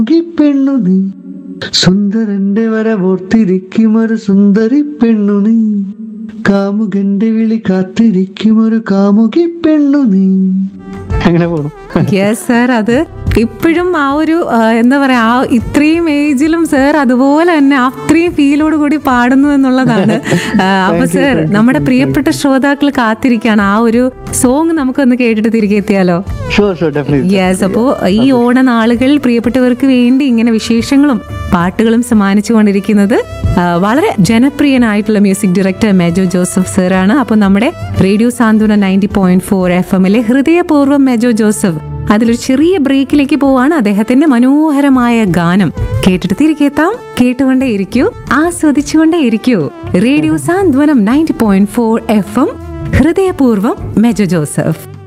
പെണ്ണു നീ സുന്ദരന്റെ വരവോർത്തിരിക്കും ഒരു സുന്ദരി പെണ്ണു നീ കാമുകന്റെ വിളി കാത്തിരിക്കും ഒരു കാമുകി പെണ്ണു നീ അങ്ങനെ പോണു യെസ് സർ അത് ഇപ്പോഴും ആ ഒരു ആ, എന്താ പറയാ ആ ഇത്രയും ഏജിലും സർ അതുപോലെ തന്നെ അത്രയും ഫീലോട് കൂടി പാടുന്നു എന്നുള്ളതാണ് ആ, അപ്പൊ സർ നമ്മുടെ പ്രിയപ്പെട്ട ശ്രോതാക്കൾ കാത്തിരിക്കാണ് ആ ഒരു സോങ് നമുക്കൊന്ന് കേട്ടിട്ട് തിരികെ എത്തിയാലോ ഷുവർ ഷുവർ ഡെഫിനറ്റ്ലി യെസ് അപ്പോ ഈ ഓണനാളുകൾ പ്രിയപ്പെട്ടവർക്ക് വേണ്ടി ഇങ്ങനെ വിശേഷങ്ങളും പാട്ടുകളും സമ്മാനിച്ചു കൊണ്ടിരിക്കുന്നത് ആ, വളരെ ജനപ്രിയനായിട്ടുള്ള മ്യൂസിക് ഡയറക്ടർ മെജോ ജോസഫ് സാറാണ് അപ്പോൾ നമ്മുടെ റേഡിയോ സാന്ത്വന നയൻറ്റി പോയിന്റ് ഫോർ എഫ് എമ്മിലെ ഹൃദയപൂർവ്വം മെജോ ജോസഫ് അതിലൊരു ചെറിയ ബ്രേക്കിലേക്ക് പോവാണ് അദ്ദേഹത്തിന്റെ മനോഹരമായ ഗാനം കേട്ടിട്ട് തിരികെ എത്താം കേട്ടുകൊണ്ടേ ഇരിക്കൂ ആസ്വദിച്ചുകൊണ്ടേ ഇരിക്കൂ radio Santhwanam ninety point four F M ഹൃദയപൂർവ്വം മെജോ ജോസഫ്